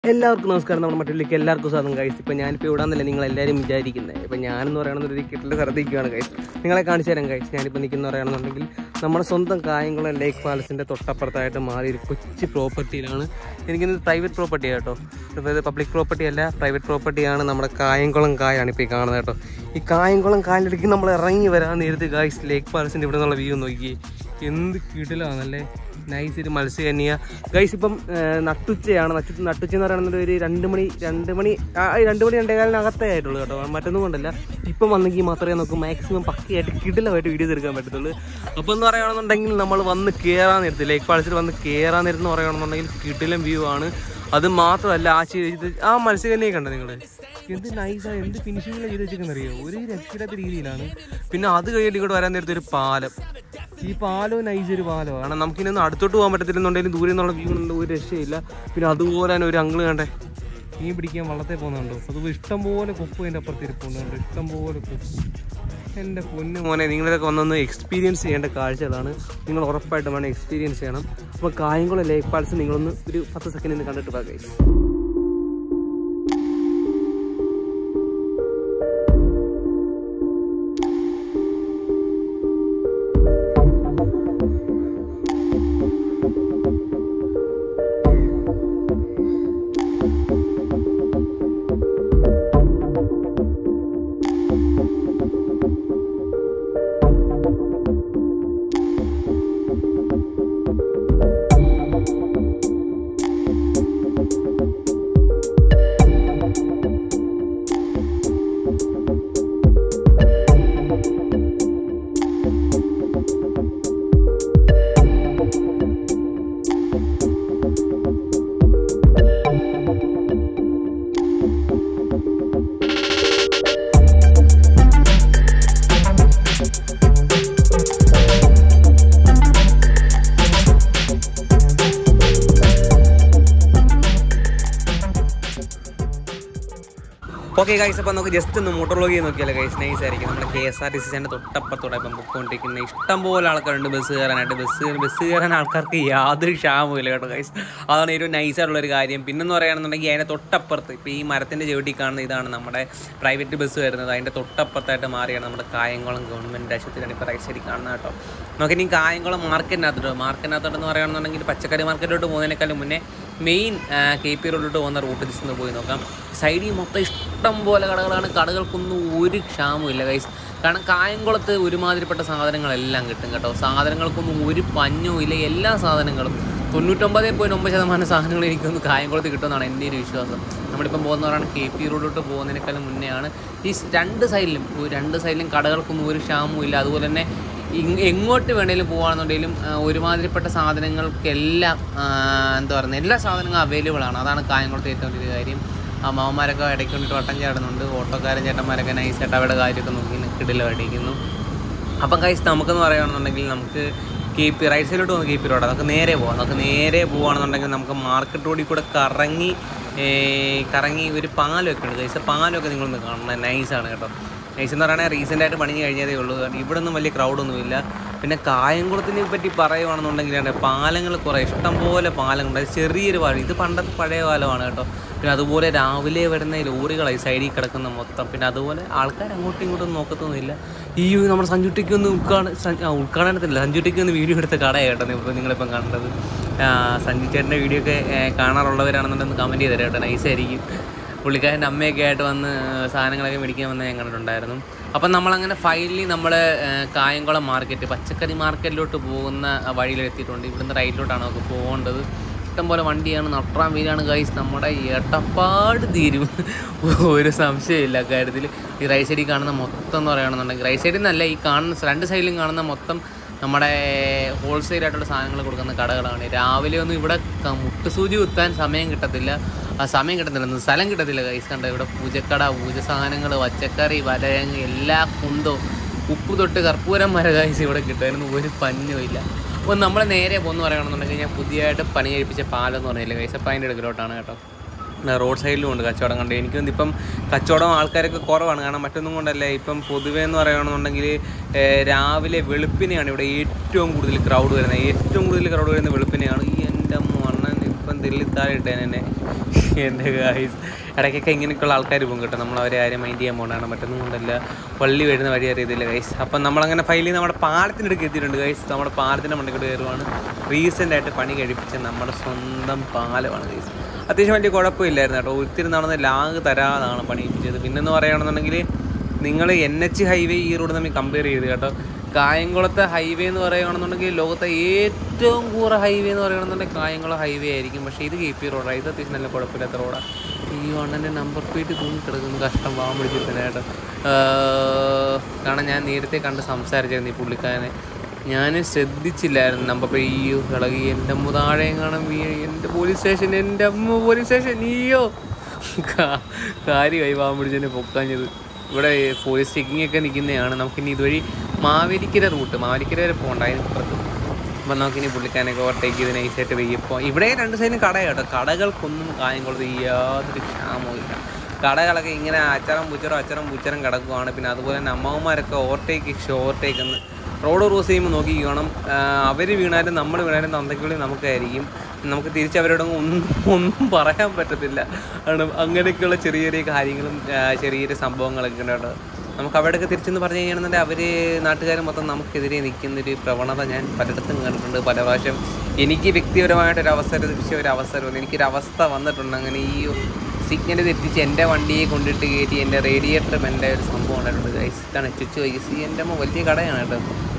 എല്ലാവർക്കും നമസ്കാരം നമ്മുടെ മറ്റുള്ളിലേക്ക് എല്ലാവർക്കും സ്വാഗതം കൈസ് ഇപ്പം ഞാനിപ്പോൾ ഇവിടെ നിന്നല്ലേ നിങ്ങൾ എല്ലാവരും വിചാരിക്കുന്നത് ഇപ്പം ഞാനെന്ന് പറയുന്നത് ഒരു കിട്ടിൻ്റെ സ്ഥലത്തേക്കാണ് കൈസ് നിങ്ങളെ കാണിച്ചു തരാം കൈസ് ഞാനിപ്പോൾ നിൽക്കുന്ന പറയുകയാണെന്നുണ്ടെങ്കിൽ നമ്മുടെ സ്വന്തം കായംകുളം ലേക്ക് പാലസിൻ്റെ തൊട്ടപ്പുറത്തായിട്ട് മാറി ഒരു കൊച്ചു പ്രോപ്പർട്ടിയിലാണ് എനിക്കിത് പ്രൈവറ്റ് പ്രോപ്പർട്ടി കേട്ടോ ഇത് പബ്ലിക് പ്രോപ്പർട്ടി അല്ല പ്രൈവറ്റ് പ്രോപ്പർട്ടിയാണ് നമ്മുടെ കായംകുളം കായാണ് ഇപ്പോൾ ഈ കാണുന്നത് കേട്ടോ ഈ കായംകുളം കായലിടയ്ക്ക് നമ്മൾ ഇറങ്ങി വരാൻ നേരത്ത് ഗായ്സ് ലേക്ക് പാലസിൻ്റെ ഇവിടെ നിന്നുള്ള വ്യൂ നോക്കി എന്ത് കിടിലാണല്ലേ നൈസ് ഒരു മത്സ്യകന്യ ഗൈസ് ഇപ്പം ഏർ, നട്ടുച്ചയാണ് നട്ടു നട്ടുച്ച എന്ന് പറയുന്നത് ഒരു രണ്ട് മണി രണ്ട് മണി ആ, ഈ രണ്ട് മണി രണ്ടേ കാലിനകത്തേ ആയിട്ടുള്ളൂ കേട്ടോ മറ്റൊന്നും കൊണ്ടല്ല ഇപ്പം വന്നെങ്കിൽ മാത്രമേ നമുക്ക് മാക്സിമം പക്കയായിട്ട് കിടിലമായിട്ട് വീഡിയോസ് എടുക്കാൻ പറ്റത്തുള്ളൂ അപ്പോൾ എന്ന് പറയുകയാണെന്നുണ്ടെങ്കിൽ നമ്മൾ വന്ന് കയറാൻ നേരത്ത് ലേക്ക് ഫാൾസിൽ വന്ന് കയറാൻ നേരത്ത് എന്ന് പറയുകയാണെന്നുണ്ടെങ്കിൽ കിടിലം വ്യൂ ആണ് അത് മാത്രമല്ല ആ ചെയ്ത് ആ മത്സ്യകന്യെ കണ്ടോ നിങ്ങൾ എന്ത് നൈസാണ് എന്ത് ഫിനിഷിങ്ങിൽ ചെയ്ത് വെച്ചിരിക്കുന്ന അറിയോ ഒരു രക്ഷയില്ലാത്ത രീതിയിലാണ് പിന്നെ അത് കഴിഞ്ഞിട്ട് ഇങ്ങോട്ട് വരാൻ നേരത്തെ ഒരു പാലം ഈ പാലവും നൈസ് ഒരു പാലം കാരണം നമുക്കിനൊന്നും അടുത്തോട്ട് പോകാൻ പറ്റത്തില്ലെന്നുണ്ടെങ്കിലും ദൂരെ നിന്നുള്ള വ്യൂ ഉണ്ട് ഒരു രക്ഷയില്ല പിന്നെ അതുപോലെ തന്നെ ഒരു അങ്കിള് കണ്ടേ മീൻ പിടിക്കാൻ വള്ളത്തെ പോകുന്നുണ്ടോ അത് ഇഷ്ടം പോലെ കൊപ്പ് അതിൻ്റെ അപ്പുറത്ത് ഇരിപ്പുണ്ട് ഇഷ്ടം പോലെ കൊപ്പ് എൻ്റെ പൊന്നു മോനെ നിങ്ങളിതൊക്കെ വന്നൊന്ന് എക്സ്പീരിയൻസ് ചെയ്യേണ്ട കാഴ്ചകളാണ് നിങ്ങൾ ഉറപ്പായിട്ടും വേണം എക്സ്പീരിയൻസ് ചെയ്യണം അപ്പോൾ കായംകുളം ലേക്ക് പാൽസ് നിങ്ങളൊന്ന് ഒരു പത്ത് സെക്കൻഡ് നിന്ന് കണ്ടിട്ട് പോകാം ഗൈസ് ഓക്കെ ഗൈസ് അപ്പോൾ നമുക്ക് ജസ്റ്റ് ഒന്ന് മോട്ടോർ ലോഗ് ചെയ്ത് നോക്കിയാലോ ഗൈസ് നൈസ് ആയിരിക്കും നമ്മുടെ K S R T C stand തൊട്ടപ്പുറത്തോടെ ഇപ്പം പൊക്കോണ്ടിരിക്കുന്ന ഇഷ്ടം പോലെ ആൾക്കാരുണ്ട് ബസ് കയറാനായിട്ട് ബസ് ബസ് കയറാൻ ആൾക്കാർക്ക് യാതൊരു ക്ഷാമവും ഇല്ല കേട്ടോ ഗൈസ് അതാണ് ഏറ്റവും നൈസായിട്ടുള്ള ഒരു കാര്യം പിന്നെന്ന് പറയുകയാണെന്നുണ്ടെങ്കിൽ അതിൻ്റെ തൊട്ടപ്പുറത്ത് ഇപ്പോൾ ഈ മരത്തിൻ്റെ ചുവട്ടി കാണുന്ന ഇതാണ് നമ്മുടെ പ്രൈവറ്റ് ബസ് വരുന്നത് അതിൻ്റെ തൊട്ടപ്പുറത്തായിട്ട് മാറിയാണ് നമ്മുടെ കായംകുളം ഗവൺമെൻറ് ആശുപത്രിയാണ് ഇപ്പോൾ റൈറ്റ് സൈഡിൽ കാണുന്നത് കേട്ടോ നമുക്കിനി കായംകുളം മാർക്കറ്റിനകത്തോട്ട് മാർക്കറ്റിനകത്തോട്ട് പറയുകയാണെന്നുണ്ടെങ്കിൽ പച്ചക്കറി മാർക്കറ്റിലോട്ട് പോകുന്നതിനേക്കാളും മുന്നേ മെയിൻ കെ പി റോഡിലോട്ട് പോകുന്ന റൂട്ട് ജസ്റ്റ് ഒന്ന് പോയി നോക്കാം സൈഡിൽ മൊത്തം ഇഷ്ടം പോലെ കടകളാണ് കടകൾക്കൊന്നും ഒരു ക്ഷാമമില്ല കൈസ് കാരണം കായംകുളത്ത് ഒരുമാതിരിപ്പെട്ട സാധനങ്ങളെല്ലാം കിട്ടും കേട്ടോ സാധനങ്ങൾക്കൊന്നും ഒരു പഞ്ഞവും ഇല്ല എല്ലാ സാധനങ്ങളും തൊണ്ണൂറ്റൊമ്പത് പോയിന്റ് ഒമ്പത് ശതമാനം സാധനങ്ങൾ എനിക്കൊന്ന് കായംകുളത്ത് കിട്ടുമെന്നാണ് എൻ്റെ ഒരു വിശ്വാസം നമ്മളിപ്പം പോകുന്നവരാണ് കെ പി റോഡിലോട്ട് പോകുന്നതിനേക്കാളും മുന്നെയാണ് ഈ സ് രണ്ട് സൈഡിലും ഒരു രണ്ട് സൈഡിലും കടകൾക്കൊന്നും ഒരു ക്ഷാമവും ഇല്ല അതുപോലെ തന്നെ ഇങ് എങ്ങോട്ട് വേണേലും പോകുകയാണെന്നുണ്ടെങ്കിലും ആ, ഒരുമാതിരിപ്പെട്ട സാധനങ്ങൾക്കെല്ലാം ആ, എന്താ പറയുക എല്ലാ സാധനങ്ങളും അവൈലബിൾ ആണ് അതാണ് കായംകുളത്തെ ഏറ്റവും വലിയ കാര്യം ആ മാമന്മാരൊക്കെ ഇടയ്ക്ക് വേണ്ടിയിട്ട് വട്ടം ചാടുന്നുണ്ട് ഓട്ടോക്കാരൻ ചേട്ടന്മാരൊക്കെ നൈസായിട്ട് അവരുടെ കാര്യമൊക്കെ നോക്കി കിടിലടിക്കുന്നു അപ്പം കൈസ് നമുക്കെന്ന് പറയുകയാണെന്നുണ്ടെങ്കിൽ നമുക്ക് കെ പി റൈറ്റ് സൈഡിലോട്ട് പോകുന്ന കെ പി റോഡ് നമുക്ക് നേരെ പോകാം നമുക്ക് നേരെ പോവുകയാണെന്നുണ്ടെങ്കിൽ നമുക്ക് മാർക്കറ്റ് റോഡിൽ കൂടെ കറങ്ങി ഏ, കറങ്ങി ഒരു പാലമൊക്കെ ഉണ്ട് കൈസ് പാലമൊക്കെ നിങ്ങളൊന്ന് കാണണം നൈസാണ് കേട്ടോ നൈസ് എന്ന് പറയുന്നത് റീസെൻ്റ് ആയിട്ട് പണി കഴിഞ്ഞതേ ഉള്ളൂ കാരണം ഇവിടെ ഒന്നും വലിയ ക്രൗഡൊന്നുമില്ല പിന്നെ കായംകുളത്തിനെ പറ്റി പറയുവാണെന്നുണ്ടെങ്കിൽ ആണ് പാലങ്ങൾ കുറേ ഇഷ്ടം പോലെ പാലങ്ങളുണ്ട് അത് ചെറിയൊരു പാലം ഇത് പണ്ടത്തെ പഴയ പാലമാണ് കേട്ടോ പിന്നെ അതുപോലെ രാവിലെ വരുന്ന ഈ ലോറികളായി സൈഡിൽ കിടക്കുന്ന മൊത്തം പിന്നെ അതുപോലെ ആൾക്കാർ അങ്ങോട്ടും ഇങ്ങോട്ടും നോക്കത്തൊന്നുമില്ല ഈ നമ്മുടെ സഞ്ജുട്ടിക്ക് ഒന്ന് ഉദ്ഘാടന സഞ്ജു- ആ, ഉദ്ഘാടനത്തില്ല സഞ്ജുട്ടിക്ക് ഒന്ന് വീഡിയോ എടുത്ത കടയാട്ടോ ഇപ്പോൾ നിങ്ങളിപ്പം കണ്ടത് ആ, സഞ്ജു ചേട്ടൻ്റെ വീഡിയോ ഒക്കെ ഏ, കാണാറുള്ളവരാണെന്നുണ്ടെന്ന് കമൻറ്റ് ചെയ്തേരാ കേട്ടോ നൈസായിരിക്കും പുള്ളിക്കാരൻ്റെ അമ്മയൊക്കെ ആയിട്ട് വന്ന് സാധനങ്ങളൊക്കെ മേടിക്കാൻ വന്ന് ഞാൻ കണ്ടിട്ടുണ്ടായിരുന്നു അപ്പം നമ്മളങ്ങനെ ഫൈനലി നമ്മൾ കായംകുളം മാർക്കറ്റ് പച്ചക്കറി മാർക്കറ്റിലോട്ട് പോകുന്ന വഴിയിലെത്തിയിട്ടുണ്ട് ഇവിടുന്ന് റൈറ്റിലോട്ടാണ് നമുക്ക് പോകേണ്ടത് ഇഷ്ടംപോലെ വണ്ടിയാണ് നട്രാൻ വീലാണ് ഗൈസ് നമ്മുടെ എട്ടപ്പാട് തീരും ഒരു സംശയമില്ല കാര്യത്തിൽ ഈ റൈറ്റ് സൈഡിൽ കാണുന്ന മൊത്തം എന്ന് പറയുകയാണെന്നുണ്ടെങ്കിൽ റൈറ്റ് സൈഡിൽ നിന്നല്ല ഈ കാണുന്ന രണ്ട് സൈഡിലും കാണുന്ന മൊത്തം നമ്മുടെ ഹോൾസെയിൽ ആയിട്ടുള്ള സാധനങ്ങൾ കൊടുക്കുന്ന കടകളാണ് രാവിലെ ഒന്നും ഇവിടെ ക- മുട്ടുസൂചി കുത്താൻ സമയം കിട്ടത്തില്ല ആ സമയം കിട്ടത്തില്ല സ്ഥലം കിട്ടത്തില്ല കൈസ് കണ്ട ഇവിടെ പൂജക്കട പൂജ സാധനങ്ങൾ പച്ചക്കറി വരങ്ങ് എല്ലാ കുന്തവും ഉപ്പ് തൊട്ട് കർപ്പൂരം വരെ കൈസ് ഇവിടെ കിട്ടും അതിനൊന്നും ഒരു പഞ്ഞും ഇല്ല അപ്പോൾ നമ്മൾ നേരെ പോകുന്ന പറയുകയാണെന്നുണ്ടെങ്കിൽ ഞാൻ പുതിയതായിട്ട് പണി കഴിപ്പിച്ച പാലം എന്ന് പറഞ്ഞില്ല കൈസ് അപ്പം അതിൻ്റെ അടുക്കലോട്ടാണ് കേട്ടോ റോഡ് സൈഡിലും ഉണ്ട് കച്ചവടം കണ്ട് എനിക്ക് തോന്നുന്നു ഇപ്പം കച്ചവടം ആൾക്കാരൊക്കെ കുറവാണ് കാരണം മറ്റൊന്നും കൊണ്ടല്ല ഇപ്പം പൊതുവേ എന്ന് പറയുകയാണെന്നുണ്ടെങ്കിൽ ഏഹ്, രാവിലെ വെളുപ്പിനെയാണ് ഇവിടെ ഏറ്റവും കൂടുതൽ ക്രൗഡ് വരുന്നത് ഏറ്റവും കൂടുതൽ ക്രൗഡ് വരുന്ന വെളുപ്പിനെയാണ് ഈ എൻ്റെ മണ്ണൻ ഇപ്പം തെള്ളിത്താഴെ ഇട്ടേനെ എന്നെ എൻ്റെ ഗായ്സ് ഇടയ്ക്കൊക്കെ ഇങ്ങനെയൊക്കെയുള്ള ആൾക്കാർ പോകും കേട്ടോ നമ്മൾ അവരെ ആരും മൈൻഡ് ചെയ്യാൻ പോകണതാണ് മറ്റൊന്നും കൊണ്ടല്ല പള്ളി വരുന്ന വഴി അറിയത്തില്ല ഗൈസ് അപ്പം നമ്മളങ്ങനെ ഫൈലിൽ നമ്മുടെ പാലത്തിനടുക്ക് എത്തിയിട്ടുണ്ട് ഗൈസ് നമ്മുടെ പാലത്തിൻ്റെ മണ്ടക്കോട്ട് കയറുവാണ് റീസെൻ്റ് ആയിട്ട് പണി കഴിപ്പിച്ച നമ്മുടെ സ്വന്തം പാലമാണ് ഗൈസ് അത്യാവശ്യം വലിയ കുഴപ്പമില്ലായിരുന്നു കേട്ടോ ഒത്തിരി നടന്ന് ലാഗ് തരാതാണ് പണിയിപ്പിച്ചത് പിന്നെന്ന് പറയുകയാണെന്നുണ്ടെങ്കിൽ നിങ്ങൾ എൻ എച്ച് ഹൈവേ ഈ റോഡ് തമ്മിൽ കമ്പയർ ചെയ്ത് കേട്ടോ കായംകുളത്തെ ഹൈവേ എന്ന് പറയുകയാണെന്നുണ്ടെങ്കിൽ ലോകത്തെ ഏറ്റവും കൂറ ഹൈവേ എന്ന് പറയുകയാണെന്നുണ്ടെങ്കിൽ കായംകുളം ഹൈവേ ആയിരിക്കും പക്ഷേ ഇത് കെ പി റോഡാണ് ഇത് അത്യാവശ്യം നല്ല കുഴപ്പമില്ലാത്ത റോഡാണ് ഈ അണ്ണൻ്റെ നമ്പർ പ്ലേറ്റ് തൂങ്ങി കിടക്കുന്നു കഷ്ടം പാവം പിടിച്ചിരിക്കുന്നതായിട്ട് കാരണം ഞാൻ നേരത്തെ കണ്ട് സംസാരിച്ചായിരുന്നു ഈ പുള്ളിക്കാരനെ ഞാൻ ശ്രദ്ധിച്ചില്ലായിരുന്നു നമ്പർ പ്ലേറ്റ് അയ്യോ ഇളകി എൻ്റെ അമ്മ താഴെ കാണാൻ എൻ്റെ പോലീസ് സ്റ്റേഷൻ എൻ്റെ അമ്മ പോലീസ് സ്റ്റേഷൻ നീയോ കാര്യമായി പാവം പിടിച്ചതിനെ പൊക്കാഞ്ഞത് ഇവിടെ പോലീസ് ചെക്കിംഗ് ഒക്കെ നിൽക്കുന്നതാണ് നമുക്കിനി ഇതുവഴി മാവേലിക്കര റൂട്ട് മാവേലിക്കര വരെ പോകണ്ട അതിന് ഇപ്പുറത്ത് അപ്പം നമുക്കിനി പുള്ളിക്കാനൊക്കെ ഓവർടേക്ക് ചെയ്ത് നൈസായിട്ട് വെയ്യപ്പോൾ ഇവിടെ രണ്ട് സൈഡിലും കട കേട്ടോ കടകൾക്കൊന്നും കായംകുളത്ത് യാതൊരു ക്ഷാമവും ഇല്ല കടകളൊക്കെ ഇങ്ങനെ അച്ചറം പൂച്ചറും അച്ചറം പൂച്ചറും കിടക്കുവാണ് പിന്നെ അതുപോലെ തന്നെ അമ്മമാരൊക്കെ ഓവർടേക്ക് ഓവർടേക്ക് എന്ന് റോഡ് ക്രോസ് ചെയ്യുമ്പോൾ നോക്കി കാണും അവർ വീണാലും നമ്മൾ വീണാലും തന്തയ്ക്കുള്ളിൽ നമുക്കായിരിക്കും നമുക്ക് തിരിച്ച് അവരോടൊന്നും ഒന്നും ഒന്നും പറയാൻ പറ്റത്തില്ല കാരണം അങ്ങനെയൊക്കെയുള്ള ചെറിയ ചെറിയ കാര്യങ്ങളും ആ, ചെറിയ ചെറിയ സംഭവങ്ങളൊക്കെ ഉണ്ട് കേട്ടോ നമുക്ക് അവിടെയൊക്കെ തിരിച്ചെന്ന് പറഞ്ഞു കഴിഞ്ഞാണെന്നുണ്ടെങ്കിൽ അവർ നാട്ടുകാർ മൊത്തം നമുക്കെതിരെ നിൽക്കുന്നൊരു പ്രവണത ഞാൻ പലയിടത്തും കണ്ടിട്ടുണ്ട് പല പ്രാവശ്യം എനിക്ക് വ്യക്തിപരമായിട്ടൊരു അവസരം ലഭിച്ച ഒരു അവസരം വന്നു. എനിക്കൊരു അവസ്ഥ വന്നിട്ടുണ്ട് അങ്ങനെ ഈ സിഗ്നൽ തെറ്റിച്ച് എൻ്റെ വണ്ടിയെ കൊണ്ടിട്ട് കയറ്റി എൻ്റെ റേഡിയേറ്റർ എൻ്റെ ഒരു സംഭവം ഉണ്ടായിട്ടുണ്ട് ഗൈസ് ഇതാണ് ചുച്ചു വൈസ് എൻ്റെ അമ്മ വലിയ കടയാണ് കേട്ടോ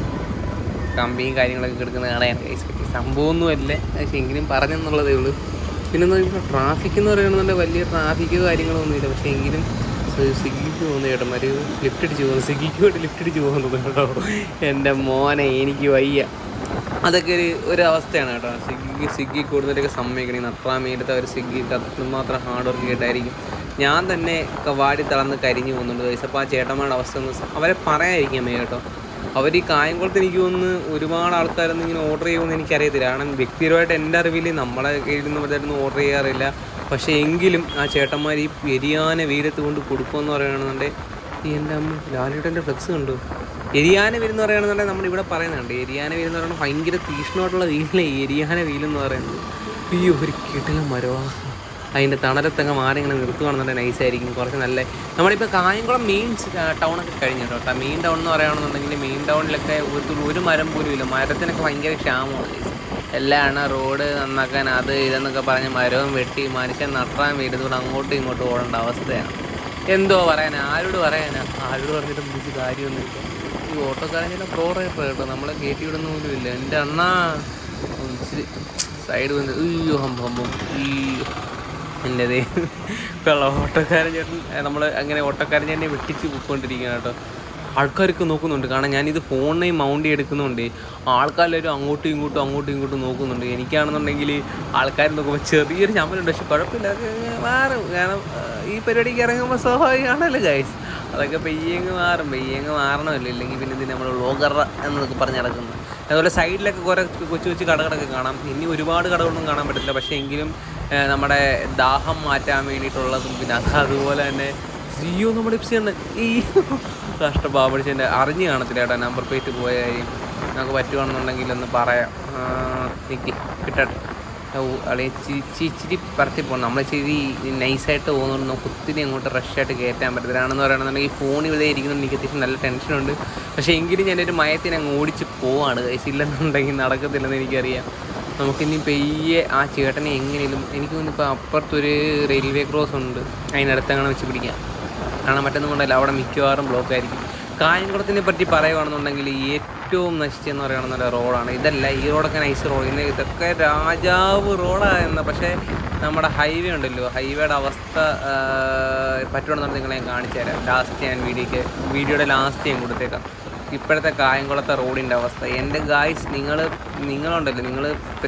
കമ്പിയും കാര്യങ്ങളൊക്കെ കിടക്കുന്ന കടയാണ് ഗൈസ് സംഭവമൊന്നുമല്ല പക്ഷേ എങ്കിലും പറഞ്ഞെന്നുള്ളതേ ഉള്ളൂ പിന്നെ എന്താ ഇപ്പോൾ ട്രാഫിക് എന്ന് പറയുന്നത് വലിയ ട്രാഫിക്കോ കാര്യങ്ങളോ ഒന്നുമില്ല പക്ഷേ എങ്കിലും സ് സ്വിഗ്ഗിക്ക് പോകുന്ന ചേട്ടന്മാർ ലിഫ്റ്റ് അടിച്ച് പോകുന്നു സ്വിഗ്ഗിക്ക് വേണ്ടി ലിഫ്റ്റ് അടിച്ച് പോകുന്നത് കേട്ടോ എൻ്റെ മോനെ എനിക്ക് വയ്യ അതൊക്കെ ഒരു ഒരു അവസ്ഥയാണ് കേട്ടോ സ്വിഗ്ഗി സ്വിഗ്ഗി കൂടുതലൊക്കെ സമ്മതിക്കണേ നട്ടാമേലത്തെ ഒരു സ്വിഗ്ഗി മാത്രം ഹാർഡ് വർക്ക് ചെയ്തിട്ടായിരിക്കും ഞാൻ തന്നെ ക- വാടി തളർന്ന് കരിഞ്ഞു പോകുന്നുണ്ട് ഗൈസ് അപ്പോൾ ആ ചേട്ടന്മാരുടെ അവസ്ഥ ഒന്ന് സ- അവരെ പറയാതിരിക്കാൻ വയ്യ കേട്ടോ അവർ ഈ കായംകുളത്ത് എനിക്ക് തോന്നുന്നു ഒരുപാട് ആൾക്കാരൊന്നും ഇങ്ങനെ ഓർഡർ ചെയ്യുമെന്ന് എനിക്കറിയത്തില്ല കാരണം വ്യക്തിപരമായിട്ട് എൻ്റെ അറിവിൽ നമ്മളെ കയ്യിൽ നിന്ന് ഇവിടെയൊന്നും ഓർഡർ ചെയ്യാറില്ല പക്ഷേ എങ്കിലും ആ ചേട്ടന്മാർ ഈ എരിയാന വെയിലത്ത് കൊണ്ട് കൊടുക്കുമെന്ന് പറയുകയാണെന്നുണ്ടെങ്കിൽ ഈ എൻ്റെ അമ്മ ലാലേട്ടൻ്റെ ഫ്ലെക്സ് കണ്ടു എരിയാന വീലെന്ന് പറയുകയാണെന്നുണ്ടെങ്കിൽ നമ്മൾ ഇവിടെ പറയുന്നുണ്ട് എരിയാന വീലെന്ന് പറയുന്നത് ഭയങ്കര തീക്ഷ്ണമായിട്ടുള്ള വീലിലെ എരിയാന വീലെന്ന് പറയുന്നത് അയ്യോ ഒരു കിട്ടില്ല മരവാ അതിൻ്റെ തണലത്തങ്ങ് മാറി ഇങ്ങനെ നിർത്തുകയാണെന്നുണ്ടെങ്കിൽ നൈസായിരിക്കും കുറച്ച് നല്ല നമ്മളിപ്പോൾ കായംകുളം മെയിൻ ടൗണൊക്കെ കഴിഞ്ഞു കേട്ടോ മെയിൻ ടൗൺ എന്ന് പറയുകയാണെന്നുണ്ടെങ്കിൽ മെയിൻ ടൗണിലൊക്കെ ഒരു ഒരു മരം പോലും ഇല്ല മരത്തിനൊക്കെ ഭയങ്കര ക്ഷാമമാണ് എല്ലാം റോഡ് നന്നാക്കാൻ അത് ഇതെന്നൊക്കെ പറഞ്ഞ് മരവും വെട്ടി മനുഷ്യൻ നട്ടാൻ വീടുകൂടെ അങ്ങോട്ടും ഇങ്ങോട്ടും ഓടേണ്ട അവസ്ഥയാണ് എന്തോ പറയാനാ ആരോട് പറയാനാ ആരോട് പറഞ്ഞിട്ട് നമുക്ക് കാര്യമൊന്നുമില്ല ഈ ഓട്ടോക്കാരൻ ചില പ്രോ റൈഡർ കേട്ടോ നമ്മളെ കയറ്റി വിടുന്ന പോലും ഇല്ല എൻ്റെ അണ്ണാ ഒന്ന് ഇച്ചിരി സൈഡ് വന്ന് അയ്യോ ഹമ്പം ഹമ്പം അയ്യോ എൻ്റെ ദേ വെള്ള ഓട്ടോക്കാരൻ ചേട്ടൻ നമ്മൾ അങ്ങനെ ഓട്ടോക്കാരൻ ചേട്ടനെ വെട്ടിച്ച് പോയിക്കൊണ്ടിരിക്കുകയാണ് കേട്ടോ ആൾക്കാരൊക്കെ നോക്കുന്നുണ്ട് കാരണം ഞാനിത് ഫോണിൽ മൗണ്ട് എടുക്കുന്നുണ്ട് ആൾക്കാരെല്ലാവരും അങ്ങോട്ടും ഇങ്ങോട്ടും അങ്ങോട്ടും ഇങ്ങോട്ടും നോക്കുന്നുണ്ട് എനിക്കാണെന്നുണ്ടെങ്കിൽ ആൾക്കാർ നോക്കുമ്പോൾ ചെറിയൊരു ചമ്മലുണ്ട് പക്ഷെ കുഴപ്പമില്ല അതൊക്കെ മാറും കാരണം ആ, ഈ പരിപാടിക്ക് ഇറങ്ങുമ്പോൾ സ്വാഭാവികമാണല്ലോ ഗൈസ് അതൊക്കെ പെയ്യങ്ങ് മാറും പെയ്യങ്ങ് മാറണമല്ലോ ഇല്ലെങ്കിൽ പിന്നെ ഇതിന് നമ്മൾ വ്ളോഗർ എന്നൊക്കെ പറഞ്ഞ് നടക്കുന്നത് അതുപോലെ സൈഡിലൊക്കെ കുറേ കൊച്ചു കൊച്ചു കടകളൊക്കെ കാണാം ഇനി ഒരുപാട് കടകളൊന്നും കാണാൻ പറ്റില്ല പക്ഷേ എങ്കിലും ആ, നമ്മുടെ ദാഹം മാറ്റാൻ വേണ്ടിയിട്ടുള്ളതും പിന്നെ അത് അതുപോലെ തന്നെ അയ്യോ നമ്മുടെ ഇപ്സി തന്നെ ഈ കഷ്ടപ്പാടിച്ചതിൻ്റെ അറിഞ്ഞ് കാണത്തില്ല ചേട്ടാ നമ്പർ പ്ലേറ്റ് പോയ കാര്യം നമുക്ക് പറ്റുവാണെന്നുണ്ടെങ്കിൽ ഒന്ന് പറയാം നിൽക്കി കിട്ടട്ടെ ഓ അളി ഇച്ചിരി പറത്തി പോകണം നമ്മൾ ഇച്ചിരി നൈസായിട്ട് പോകുന്നുണ്ട് നമുക്ക് ഒത്തിരി അങ്ങോട്ട് റഷായിട്ട് കയറ്റാൻ പറ്റത്തില്ലാണെന്ന് പറയുകയാണെന്നുണ്ടെങ്കിൽ ഫോൺ ഇവിടെ ഇരിക്കുന്നുണ്ട് എനിക്ക് അത്യാവശ്യം നല്ല ടെൻഷനുണ്ട് പക്ഷേ എങ്കിലും ഞാനൊരു മയത്തിന് അങ്ങ് ഓടിച്ച് പോവാണ് കഴിച്ച് ഇല്ലെന്നുണ്ടെങ്കിൽ നടക്കത്തില്ലെന്ന് എനിക്കറിയാം നമുക്കിനി പെയ്യെ ആ ചേട്ടനെ എങ്ങനെയും എനിക്ക് തോന്നുന്നിപ്പോൾ അപ്പുറത്തൊരു റെയിൽവേ ക്രോസ് ഉണ്ട് അതിനടുത്തങ്ങനെ വെച്ച് പിടിക്കാം കാരണം മറ്റൊന്നും കൊണ്ടല്ല അവിടെ മിക്കവാറും ബ്ലോക്ക് ആയിരിക്കും കായംകുളത്തിനെ പറ്റി പറയുകയാണെന്നുണ്ടെങ്കിൽ ഏറ്റവും നശിച്ചെന്ന് പറയുകയാണെന്നുള്ള റോഡാണ് ഇതല്ല ഈ റോഡൊക്കെ നൈസ് റോഡ് ഇന്ന് ഇതൊക്കെ രാജാവ് റോഡായിരുന്ന പക്ഷേ നമ്മുടെ ഹൈവേ ഉണ്ടല്ലോ ഹൈവേയുടെ അവസ്ഥ ആ, പറ്റുവാണെന്നുണ്ടെങ്കിൽ നിങ്ങളെ ഞാൻ കാണിച്ചു തരാം ലാസ്റ്റ് ഞാൻ വീഡിയോക്ക് വീഡിയോയുടെ ലാസ്റ്റ് ഞാൻ കൊടുത്തേക്കാം ഇപ്പോഴത്തെ കായംകുളത്തെ റോഡിൻ്റെ അവസ്ഥ എൻ്റെ ഗായ്സ് നിങ്ങൾ നിങ്ങളുണ്ടല്ലോ നിങ്ങൾ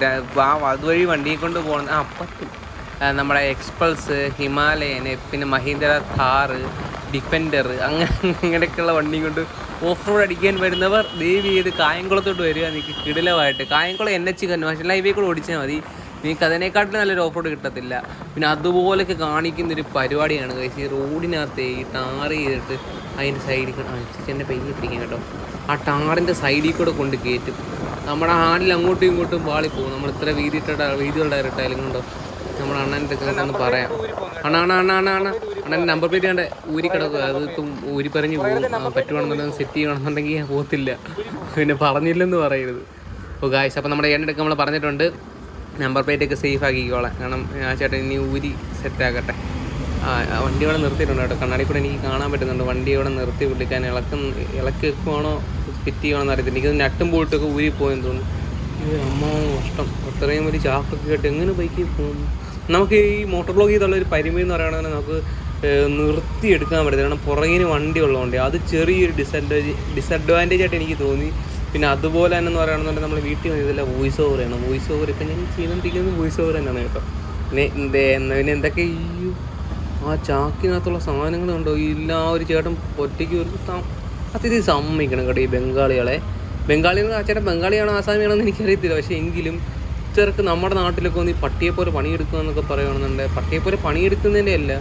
ആ അതുവഴി വണ്ടിയെ കൊണ്ട് പോകണം ആ അപ്പത്തും ആ, നമ്മുടെ എക്സ്പൾസ് ഹിമാലയന് പിന്നെ മഹീന്ദ്ര ഥാറ് ഡിഫൻഡർ അങ്ങനെ അങ്ങനെയൊക്കെയുള്ള വണ്ടി കൊണ്ട് ഓഫ് റോഡ് അടിക്കാൻ വരുന്നവർ ദയവ് ചെയ്ത് കായംകുളത്തോട്ട് വരിക നിങ്ങൾക്ക് കിടിലമായിട്ട് Kayamkulam N H convention highway കൂടെ ഓടിച്ചാൽ മതി നിങ്ങൾക്ക് അതിനെക്കാട്ടിലും നല്ലൊരു ഓഫ് റോഡ് കിട്ടത്തില്ല പിന്നെ അതുപോലൊക്കെ കാണിക്കുന്ന ഒരു പരിപാടിയാണ് കഴിച്ച് ഈ റോഡിനകത്ത് ഈ ടാർ ചെയ്തിട്ട് അതിൻ്റെ സൈഡിൽ എൻ്റെ പെയ്യെ പിടിക്കാൻ കേട്ടോ ആ ടാറിൻ്റെ സൈഡിൽ കൂടെ കൊണ്ട് കയറ്റും നമ്മുടെ ഹാലിൽ അങ്ങോട്ടും ഇങ്ങോട്ടും വാളി പോകും നമ്മൾ ഇത്ര വീതി ഇട്ട വീതികളുടെ ഇട്ടാലും കൊണ്ടോ നമ്മുടെ അണ്ണൻ്റെ അടുത്ത് ഒന്ന് പറയാം അണ്ണ അണ്ണ അണ്ണ അണ്ണ അണ്ണ അണ്ണൻ്റെ നമ്പർ പ്ലേറ്റ് കണ്ടേ ഊരി കിടക്കുക അത് ഇപ്പം ഊരി പറഞ്ഞ് പോകും ആ, പറ്റുവാണെന്നുണ്ടെങ്കിൽ സെറ്റ് ചെയ്യണമെന്നുണ്ടെങ്കിൽ ഞാൻ പോകത്തില്ല പിന്നെ പറഞ്ഞില്ലെന്ന് പറയരുത് ഓ ഗായ്സ് അപ്പോൾ നമ്മുടെ ഏട്ടൻ്റെ അടുത്ത് നമ്മൾ പറഞ്ഞിട്ടുണ്ട് നമ്പർ പ്ലേറ്റ് ഒക്കെ സേഫ് ആക്കിക്കോളാം കാരണം ആ ചേട്ടൻ ഇനി ഊരി സെറ്റ് ആക്കട്ടെ ആ ആ വണ്ടി ഇവിടെ നിർത്തിയിട്ടുണ്ട് കേട്ടോ കണ്ണാടി കൂടെ എനിക്ക് കാണാൻ പറ്റുന്നുണ്ട് വണ്ടി ഇവിടെ നിർത്തി വിളിക്കാൻ ഇളക്കം ഇളക്കി വെക്കുവാണോ ഫിറ്റ് ചെയ്യണമെന്ന് അറിയത്തില്ല എനിക്കത് നട്ടും പോയിട്ടൊക്കെ ഊരി പോയെന്ന് തോന്നുന്നു ഇത് അമ്മ കഷ്ടം അത്രയും ഒരു ചാക്കൊക്കെ കേട്ട് എങ്ങനെ ബൈക്കിൽ പോകുന്നു നമുക്ക് ഈ മോട്ടോർ ബ്ലോക്ക് ചെയ്തുള്ള ഒരു പരിമിതി എന്ന് പറയുകയാണെങ്കിൽ നമുക്ക് ഏഹ്, നിർത്തിയെടുക്കാൻ പറ്റത്തില്ല കാരണം പുറകിന് വണ്ടി ഉള്ളതുകൊണ്ട് അത് ചെറിയൊരു ഡിസഡ്വാൻറ്റേജ് ഡിസഡ്വാൻറ്റേജ് ആയിട്ട് എനിക്ക് തോന്നി പിന്നെ അതുപോലെ തന്നെ എന്ന് പറയുകയാണെന്നുണ്ടെങ്കിൽ നമ്മൾ വീട്ടിൽ വന്നതില്ല വോയിസ് ഓവർ ചെയ്യണം വോയിസ് ഓവർ ഇപ്പം ഞാൻ ചെയ്തുകൊണ്ടിരിക്കുന്നത് വോയിസ് ഓവർ തന്നെയാണ് കേട്ടോ പിന്നെ എന്തേ എന്നാ പിന്നെ എന്തൊക്കെ ഈ ആ ചാക്കിനകത്തുള്ള സാധനങ്ങളുണ്ടോ ഈ എല്ലാ ഒരു ചേട്ടൻ ഒറ്റയ്ക്ക് ഒരു സം- അതിഥി സമ്മതിക്കണം കേട്ടോ ഈ ബംഗാളികളെ ബംഗാളികൾ ആ ചേട്ടൻ ബംഗാളിയാണോ ആസാമിയാണോ എന്ന് എനിക്കറിയത്തില്ല പക്ഷേ എങ്കിലും ഇത്തരക്ക് നമ്മുടെ നാട്ടിലൊക്കെ വന്ന് ഈ പട്ടിയെ പോലെ പണിയെടുക്കുക എന്നൊക്കെ പറയുകയാണെന്നുണ്ട് പട്ടിയെ പോലെ പണിയെടുക്കുന്നതിൻ്റെ അല്ല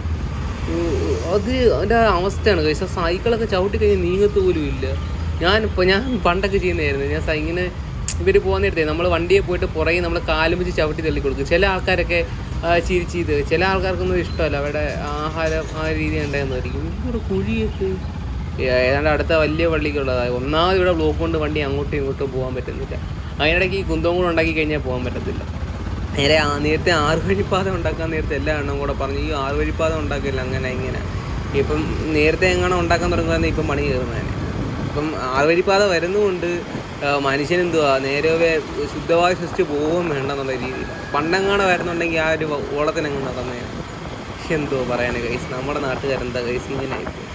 ഉം, അത് അതിൻ്റെ അവസ്ഥയാണ് കഴിച്ച സൈക്കിളൊക്കെ ചവിട്ടി കഴിഞ്ഞ് നീങ്ങത്ത് പോലും ഇല്ല ഞാനിപ്പോൾ ഞാൻ പണ്ടൊക്കെ ചെയ്യുന്നതായിരുന്നു ഞാൻ സ- ഇങ്ങനെ ഇവർ പോകുന്നിടത്തേ നമ്മൾ വണ്ടിയെ പോയിട്ട് പുറകെ നമ്മൾ കാലും വെച്ച് ചവിട്ടി തള്ളി കൊടുക്കും ചില ആൾക്കാരൊക്കെ ആ, ചിരിച്ച് ഇത് ചില ആൾക്കാർക്കൊന്നും ഇഷ്ടമല്ല അവരുടെ ആഹാരം ആ രീതി ഉണ്ടായിരുന്നായിരിക്കും ഇവിടെ കുഴിയൊക്കെ ഏതാണ്ട് അടുത്ത വലിയ പള്ളിക്കുള്ളതാണ് ഒന്നാമത് ഇവിടെ ബ്ലോക്ക് കൊണ്ട് വണ്ടി അങ്ങോട്ടും ഇങ്ങോട്ടും പോകാൻ പറ്റുന്നില്ല അതിനിടയ്ക്ക് ഈ കുന്തവും കൂടെ ഉണ്ടാക്കി കഴിഞ്ഞാൽ പോകാൻ പറ്റത്തില്ല നേരെ ആ നേരത്തെ ആറ് വഴിപ്പാത ഉണ്ടാക്കാൻ നേരത്തെ എല്ലാ എണ്ണം കൂടെ പറഞ്ഞു ഈ ആറ് വഴിപ്പാത ഉണ്ടാക്കില്ല അങ്ങനെ ഇങ്ങനെ ഇപ്പം നേരത്തെ എങ്ങനെ ഉണ്ടാക്കാൻ തുടങ്ങുകയെന്ന് ഇപ്പം പണി കയറുന്നതിന് ഇപ്പം ആറ് വഴിപ്പാത വരുന്നതുകൊണ്ട് ആ, മനുഷ്യനെന്തുവാ നേരെ ശുദ്ധവായു സൃഷ്ടിച്ച് പോവുകയും വേണ്ടെന്നുള്ള രീതിയിൽ പണ്ടെങ്ങാണ് വരുന്നുണ്ടെങ്കിൽ ആ ഒരു ഓളത്തിനങ്ങ് നടന്നേ എന്തോ പറയാനേ കൈസ് നമ്മുടെ നാട്ടുകാരെന്താ കൈസ് ഇങ്ങനെ ആയിപ്പോയി.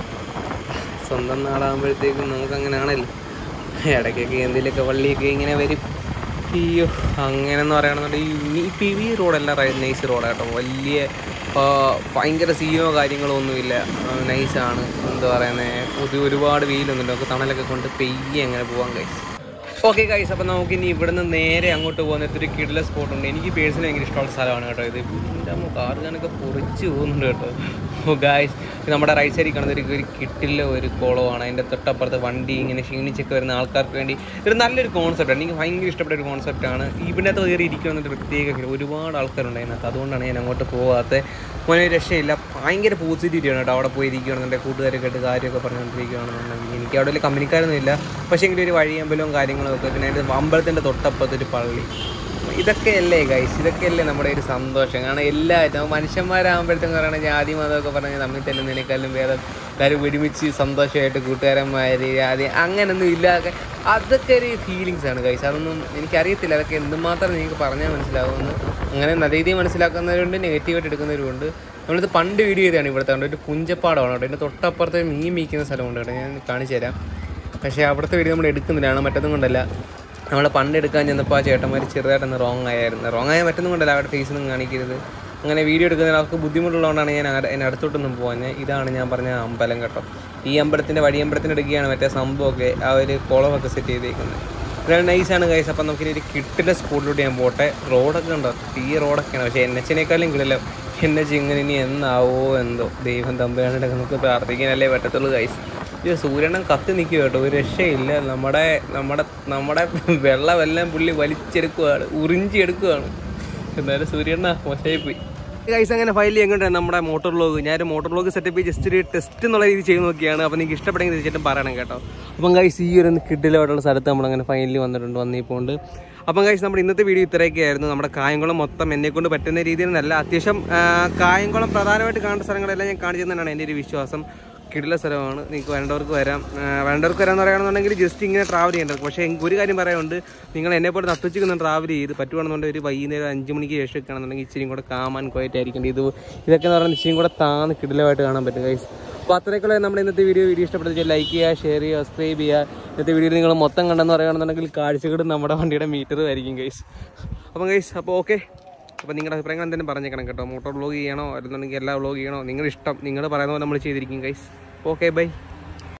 സ്വന്തം നാടാകുമ്പോഴത്തേക്കും നമുക്ക് അങ്ങനെയാണല്ലോ ഇടയ്ക്കൊക്കെ എന്തെങ്കിലുമൊക്കെ വള്ളിയൊക്കെ ഇങ്ങനെ വരും അയ്യോ അങ്ങനെ എന്ന് പറയുകയാണെന്നുണ്ടെങ്കിൽ ഈ പി വി റോഡല്ല നൈസ് റോഡാണ് കേട്ടോ വലിയ ആ, ഭയങ്കര സീനോ കാര്യങ്ങളോ ഒന്നുമില്ല നൈസാണ് എന്താ പറയുന്നത് ഒരുപാട് വെയിലൊന്നുമില്ല നമുക്ക് തണലൊക്കെ കൊണ്ട് പെയ്യെ അങ്ങനെ പോകാൻ കഴിയും ഓക്കെ ഗൈസ് അപ്പോൾ നമുക്ക് ഇനി ഇവിടുന്ന് നേരെ അങ്ങോട്ട് പോകുന്ന ഒരു കിടില സ്പോട്ട് ഉണ്ട് എനിക്ക് പേഴ്സണലി ഭയങ്കര ഇഷ്ടമുള്ള സ്ഥലമാണ് കേട്ടോ ഇത് എൻ്റെ അമ്മ കാർ ഞാനൊക്കെ പൊറിച്ച് പോകുന്നുണ്ട് കേട്ടോ ഓ ഗായ്സ് നമ്മുടെ റൈറ്റ് സൈഡിൽ കാണുന്ന ഒരു ഒരു കിട്ടില്ല ഒരു കുളമാണ് അതിൻ്റെ തൊട്ടപ്പുറത്ത് വണ്ടി ഇങ്ങനെ ക്ഷീണിച്ചൊക്കെ വരുന്ന ആൾക്കാർക്ക് വേണ്ടി ഒരു നല്ലൊരു കോൺസെപ്റ്റാണ് എനിക്ക് ഭയങ്കര ഇഷ്ടപ്പെട്ട ഒരു കോൺസെപ്റ്റാണ് ഇതിനകത്ത് കയറി ഇരിക്കുന്ന പ്രത്യേക feel. ഒരുപാട് ആൾക്കാരുണ്ട് അതിനകത്ത് അതുകൊണ്ടാണ് ഞാൻ അങ്ങോട്ട് പോകാത്തത് മോനെ ഒരു രക്ഷയില്ല ഭയങ്കര പോസിറ്റിവിറ്റിയാണ് കേട്ടോ അവിടെ പോയി ഇരിക്കുകയാണെന്നുണ്ടെങ്കിൽ കൂട്ടുകാരൊക്കെ ആയിട്ട് കാര്യമൊക്കെ പറഞ്ഞുകൊണ്ടിരിക്കുകയാണെന്നുണ്ടെങ്കിൽ എനിക്ക് അവിടെ വലിയ കമ്പനിക്കാരൊന്നും ഇല്ല പക്ഷേ എങ്കിലും ഒരു വഴിയമ്പലവും കാര്യങ്ങളും ഒക്കെ പിന്നെ അതിൻ്റെ അമ്പലത്തിൻ്റെ തൊട്ടപ്പുറത്ത് ഒരു പള്ളി ഇതൊക്കെയല്ലേ ഗൈസ് ഇതൊക്കെയല്ലേ നമ്മുടെ ഒരു സന്തോഷം കാരണം എല്ലാവരും മനുഷ്യന്മാരാകുമ്പോഴത്തേക്കും പറയണ ജാതി മതമൊക്കെ പറഞ്ഞ് തമ്മിൽ തല്ലുന്നതിനേക്കാളും വേറെ എല്ലാവരും ഒരുമിച്ച് സന്തോഷമായിട്ട് കൂട്ടുകാരന്മാർ ജാതി അങ്ങനൊന്നും ഇല്ലാതെ അതൊക്കെ ഒരു ഫീലിങ്സ് ആണ് ഗൈസ് അതൊന്നും എനിക്കറിയത്തില്ല അതൊക്കെ എന്തുമാത്രം നിങ്ങൾക്ക് പറഞ്ഞാൽ മനസ്സിലാവുമെന്ന് അങ്ങനെ നല്ല രീതിയിൽ മനസ്സിലാക്കുന്നവരുണ്ട് നെഗറ്റീവായിട്ട് എടുക്കുന്നവരുണ്ട് നമ്മളിത് പണ്ട് വീഡിയോ ചെയ്തതാണ് ഇവിടുത്തെ കണ്ടോ ഒരു പുഞ്ചപ്പാടമാണ് കേട്ടോ ഇതിൻ്റെ തൊട്ടപ്പുറത്ത് മീൻ മീക്കുന്ന സ്ഥലമുണ്ട് കേട്ടോ ഞാൻ കാണിച്ചു തരാം പക്ഷേ അവിടുത്തെ വീഡിയോ നമ്മൾ എടുക്കുന്നില്ലാണ് മറ്റൊന്നും കൊണ്ടല്ല നമ്മൾ പണ്ട് എടുക്കാൻ ചെന്നപ്പോൾ ആ ചേട്ടന്മാർ ചെറുതായിട്ടൊന്ന് റോങ് ആയിരുന്നു റോങ് ആയ മറ്റൊന്നും കൊണ്ടല്ല അവരുടെ ഫേസൊന്നും കാണിക്കരുത് അങ്ങനെ വീഡിയോ എടുക്കുന്നതിന് അവർക്ക് ബുദ്ധിമുട്ടുള്ളതുകൊണ്ടാണ് ഞാൻ അങ്ങട് എന്നെ അടുത്തോട്ടൊന്നും പോകാൻ ഇതാണ് ഞാൻ പറഞ്ഞ അമ്പലം കേട്ടോ ഈ അമ്പലത്തിൻ്റെ വഴിയമ്പലത്തിന് എടുക്കുകയാണ് മറ്റേ സംഭവമൊക്കെ ആ ഒരു കുളമൊക്കെ സെറ്റ് ചെയ്തേക്കുന്നത് വളരെ നൈസാണ് കൈസ് അപ്പം നമുക്ക് ഇനി ഒരു കിട്ടിലെ സ്പോട്ടിലോട്ട് ഞാൻ പോട്ടെ റോഡൊക്കെ ഉണ്ടോ ഈ റോഡൊക്കെയാണ് പക്ഷേ എൻ എച്ചിനേക്കാളും കിട്ടില്ല എൻ എച്ച് ഇങ്ങനെ ഇനി എന്നാവോ എന്തോ ദൈവം തമ്പുരാനായിട്ട് നമുക്ക് പ്രാർത്ഥിക്കാനല്ലേ പറ്റത്തുള്ളൂ കൈസ് ഇത് സൂര്യനം കത്തി നിൽക്കുക കേട്ടോ ഒരു രക്ഷയില്ല നമ്മുടെ നമ്മുടെ നമ്മുടെ വെള്ളമെല്ലാം പുള്ളി വലിച്ചെടുക്കുകയാണ് ഉറിഞ്ചിയെടുക്കുകയാണ് എന്നാലും സൂര്യണ്ണ മോശമായി പോയി ഗൈസ് അങ്ങനെ ഫയൽ എങ്ങോട്ടാണ് നമ്മുടെ മോട്ടോർ വ്ലോഗ് ഞാനൊരു മോട്ടോർ വ്ലോഗ് സെറ്റപ്പ് ജസ്റ്റ് ഒരു ടെസ്റ്റ് എന്നുള്ള രീതി ചെയ്ത് നോക്കിയാണ് അപ്പോൾ നിങ്ങൾക്ക് ഇഷ്ടപ്പെടുമെങ്കിൽ തീർച്ചയായിട്ടും പറയണം കേട്ടോ അപ്പം ഗൈസ് ഈ ഒരു കിഡിലായിട്ടുള്ള സ്ഥലത്ത് നമ്മളങ്ങനെ ഫൈനലി വന്നിട്ടുണ്ട് വന്നിപ്പോണ്ട് അപ്പം ഗൈസ് നമ്മുടെ ഇന്നത്തെ വീഡിയോ ഇത്രയൊക്കെ ആയിരുന്നു നമ്മുടെ കായംകുളം മൊത്തം എന്നെ കൊണ്ട് പറ്റുന്ന രീതിയിൽ നല്ല അത്യാവശ്യം ആ, കായംകുളം പ്രധാനമായിട്ട് കാണേണ്ട സ്ഥലങ്ങളെല്ലാം ഞാൻ കാണിച്ചു തന്നെയാണ് എൻ്റെ ഒരു വിശ്വാസം കിടില സ്ഥലമാണ് നിങ്ങൾക്ക് വേണ്ടവർക്ക് വരാം ആ, വേണ്ടവർക്ക് വരാമെന്ന് പറയുകയാണെന്നുണ്ടെങ്കിൽ ജസ്റ്റ് ഇങ്ങനെ ട്രാവൽ ചെയ്യേണ്ടത് പക്ഷേ എനിക്ക് ഒരു കാര്യം പറയാനുണ്ട് നിങ്ങൾ എന്നെ പോലെ നട്ടുച്ചയ്ക്കൊന്ന് ട്രാവൽ ചെയ്ത് പറ്റുവാണെന്നുണ്ടെങ്കിൽ ഒരു വൈകുന്നേരം അഞ്ച് മണിക്ക് ശേഷം ഒക്കെ ആണെന്നുണ്ടെങ്കിൽ ഇച്ചിരി കൂടെ കാമാൻ ക്വയറ്റ് ആയിരിക്കും ഇത് ഇതൊക്കെ എന്ന് പറഞ്ഞാൽ ഇച്ചിരി കൂടെ താന്ന് കിടിലമായിട്ട് കാണാൻ പറ്റും ഗൈസ് അപ്പോൾ അത്രയൊക്കെ നമ്മുടെ ഇന്നത്തെ വീഡിയോ വീഡിയോ ഇഷ്ടപ്പെടുത്തി ലൈക്ക് ചെയ്യുക ഷെയർ ചെയ്യുക സബ്സ്ക്രൈബ് ചെയ്യുക ഇന്നത്തെ വീഡിയോ നിങ്ങൾ മൊത്തം കണ്ടെന്ന് പറയുകയാണെന്നുണ്ടെങ്കിൽ കാഴ്ചകളും നമ്മുടെ വണ്ടിയുടെ മീറ്റർ ആയിരിക്കും ഗൈസ് അപ്പം ഗൈസ് അപ്പോൾ ഓക്കെ അപ്പോൾ നിങ്ങളുടെ അഭിപ്രായങ്ങൾ എന്തെങ്കിലും പറഞ്ഞേക്കണം കേട്ടോ മോട്ടോർ വ്ലോഗ് ചെയ്യണോ അല്ലെന്നുണ്ടെങ്കിൽ എല്ലാ വ്ലോഗ് ചെയ്യണോ നിങ്ങളുടെ ഇഷ്ടം നിങ്ങൾ പറയുന്ന പോലെ നമ്മൾ ചെയ്തിരിക്കും ഗൈസ് ഓക്കെ ബൈ